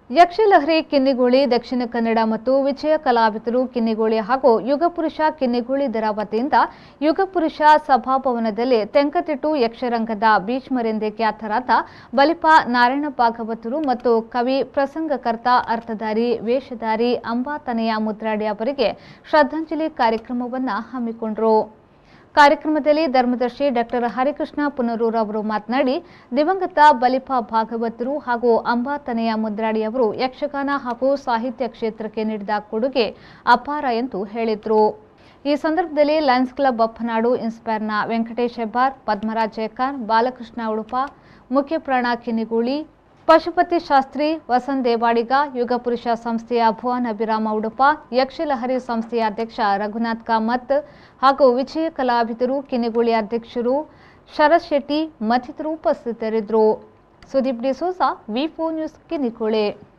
ಯಕ್ಷಲಹರಿ ಕಿನ್ನಿಗೋಳಿ ದಕ್ಷಿಣ ಕನ್ನಡ ಮತ್ತು ವಿಜಯ ಕಲಾವಿದರು ಕಿನ್ನಿಗೋಳಿ ಹಾಗೂ ಯುಗಪುರುಷ ಕಿನ್ನಿಗೋಳಿ ದರ ವತಿಯಿಂದ ಯುಗಪುರುಷ ಸಭಾಭವನದಲ್ಲಿ ತೆಂಕತಿಟ್ಟು ಯಕ್ಷರಂಗದ ಭೀಷ್ಮರೆಂದೇ ಖ್ಯಾತರಾದ ಬಲಿಪ ನಾರಾಯಣ ಭಾಗವತರು ಮತ್ತು ಕವಿ ಪ್ರಸಂಗಕರ್ತ ಅರ್ಥಧಾರಿ ವೇಷಧಾರಿ ಅಂಬಾತನೆಯ ಮುದ್ರಾಡಿ ಅವರಿಗೆ ಶ್ರದ್ಧಾಂಜಲಿ ಕಾರ್ಯಕ್ರಮವನ್ನು ಹಮ್ಮಿಕೊಂಡರು ಕಾರ್ಯಕ್ರಮದಲ್ಲಿ ಧರ್ಮದರ್ಶಿ ಡಾಕ್ಟರ್ ಹರಿಕೃಷ್ಣ ಪುನರೂರ್ ಅವರು ಮಾತನಾಡಿ ದಿವಂಗತ ಬಲಿಪ ಭಾಗವತರು ಹಾಗೂ ಅಂಬಾತನೆಯ ಮುದ್ರಾಡಿ ಅವರು ಯಕ್ಷಗಾನ ಹಾಗೂ ಸಾಹಿತ್ಯ ಕ್ಷೇತ್ರಕ್ಕೆ ನೀಡಿದ ಕೊಡುಗೆ ಅಪಾರ ಎಂದು ಹೇಳಿದರು ಈ ಸಂದರ್ಭದಲ್ಲಿ ಲಯನ್ಸ್ ಕ್ಲಬ್ ಬಪ್ಪನಾಡು ಇನ್ಸ್ಪೈರ್ನ ವೆಂಕಟೇಶ್ ಹೆಬ್ಬಾರ್ ಪದ್ಮರಾಜ್ ಜಯಕಾರ್ ಬಾಲಕೃಷ್ಣ ಉಡುಪ ಮುಖ್ಯಪ್ರಾಣ ಕಿನ್ನಿಗೂಳಿ ಪಶುಪತಿ ಶಾಸ್ತ್ರಿ ವಸಂತ್ ದೇವಾಡಿಗ ಯುಗಪುರುಷ ಸಂಸ್ಥೆಯ ಭುವನ್ ಅಭಿರಾಮ ಉಡುಪ ಯಕ್ಷಲಹರಿ ಸಂಸ್ಥೆಯ ಅಧ್ಯಕ್ಷ ರಘುನಾಥ್ ಕಾಮತ್ ಹಾಗೂ ವಿಜಯ ಕಲಾವಿದರು ಕಿನ್ನಿಗೋಳಿ ಅಧ್ಯಕ್ಷರು ಶರತ್ ಶೆಟ್ಟಿ ಮತ್ತಿತರರು ಉಪಸ್ಥಿತರಿದ್ದರು ಸುದೀಪ್ ಡಿಸೋಸಾ ವಿ ನ್ಯೂಸ್ ಕಿನ್ನಿಕೋಳೆ